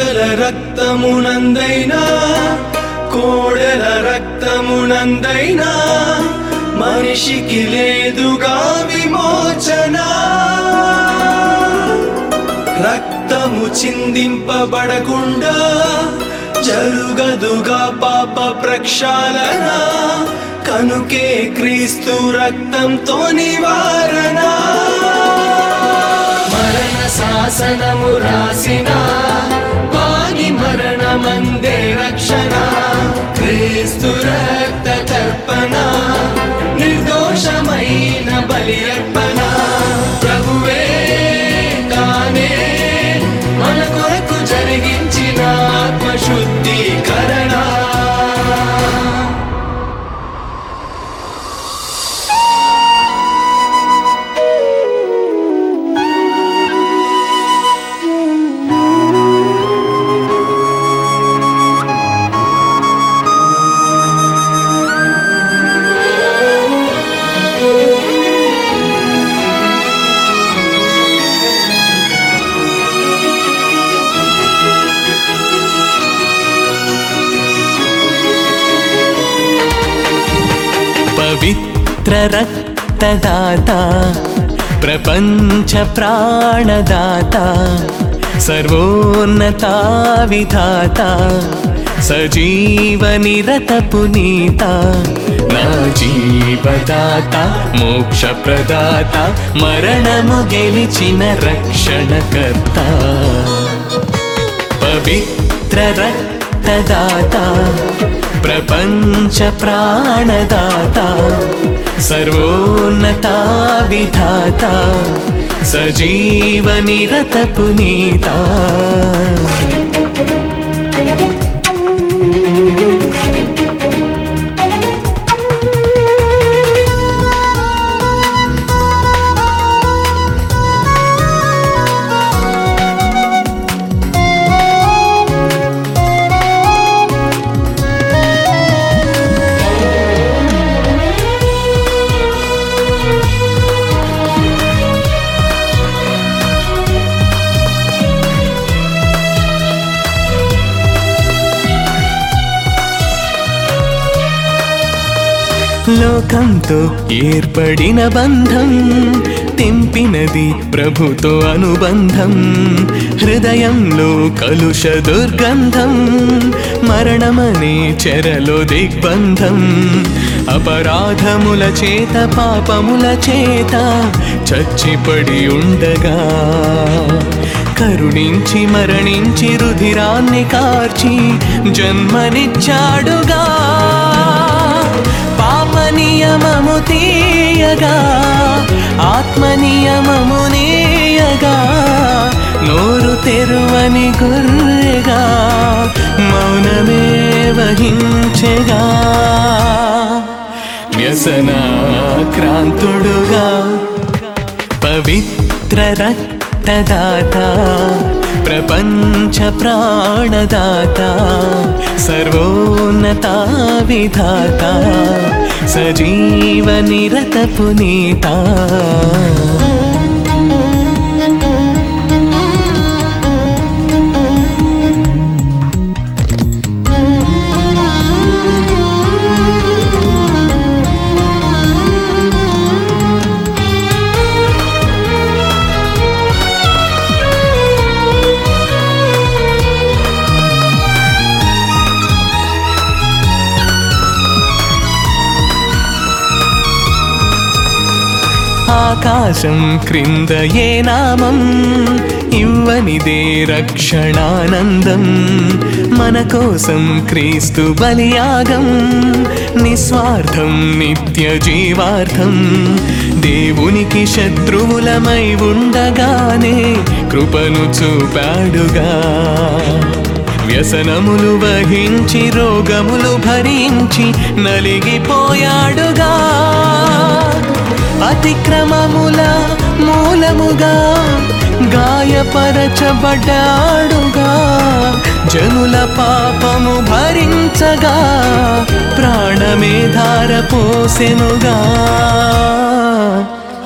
దూడల రక్తమునందైనా కోడెల రక్తమునందైనా మనిషికి లేదుగా విమోచన రక్తము చిందింపబడకుండా జరుగదుగా పాప ప్రక్షాళన కనుకే క్రీస్తు రక్తంతో నివారణ మరణ శాసనము రాసిన వాని మరణమందే రక్షణ క్రీస్తు రక్త తర్పణ నిర్దోషమైన బలి అర్పణ ప్రభువే తానే మన కొరకు జరిగించిన ఆత్మశుద్ధీకరణ పవిత్ర రక్తదాత ప్రపంచ ప్రాణదాత సర్వోన్నత విధాత సజీవ నిరత పునీత నా జీవదాత మోక్ష ప్రదాత మరణము గెలిచిన రక్షణకర్త పవిత్ర రక్తదాత ప్రపంచ ప్రాణదాత సర్వోన్నత విధాత సజీవ నిరత పునీత లోకంతో ఏర్పడిన బంధం తెంపినది ప్రభుతో అనుబంధం హృదయంలో కలుష దుర్గంధం మరణమనే చెరలో దిగ్బంధం అపరాధముల చేత పాపముల చేత చచ్చిపడి ఉండగా కరుణించి మరణించి రుధిరాన్ని కార్చి జన్మనిచ్చాడుగా పాప నియమము తీయగా ఆత్మ నియమము నీయగా నోరు తెరువని గొర్రెగా మౌనమే వహించెగా వ్యసనాక్రాంతుడుగా పవిత్ర రక్తదాత ప్రపంచ ప్రాణదాత సర్వోన్నత విధాత సజీవ నిరత పునీత ఆకాశం క్రింద ఏ నామం ఇవ్వనిదే రక్షణానందం మన కోసం క్రీస్తు బలియాగం నిస్వార్థం నిత్య జీవార్థం దేవునికి శత్రువులమై ఉండగానే కృపను చూపాడుగా వ్యసనములు వహించి రోగములు భరించి నలిగిపోయాడుగా అతిక్రమముల మూలముగా గాయపరచబడ్డాడుగా జనుల పాపము భరించగా ప్రాణమే ధార పోసెనుగా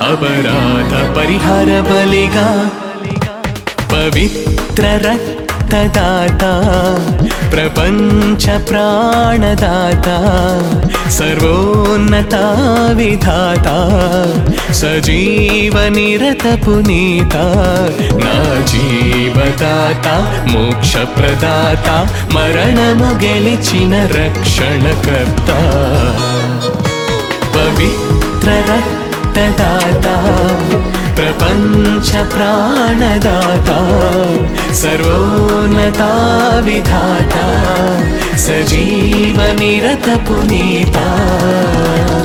అపరాధ పరిహార బలిగా పవిత్ర రక్త రక్తదాత ప్రపంచ ప్రాణదాత సర్వోన్నత విధాత సజీవ నిరత పునీత నా జీవదాత మోక్ష ప్రదాత మరణము గెలిచిన రక్షణకర్త పవిత్ర రక్తదాత ప్రపంచ ప్రాణదాత సర్వోన్నత విధాత సజీవ నిరత పునీత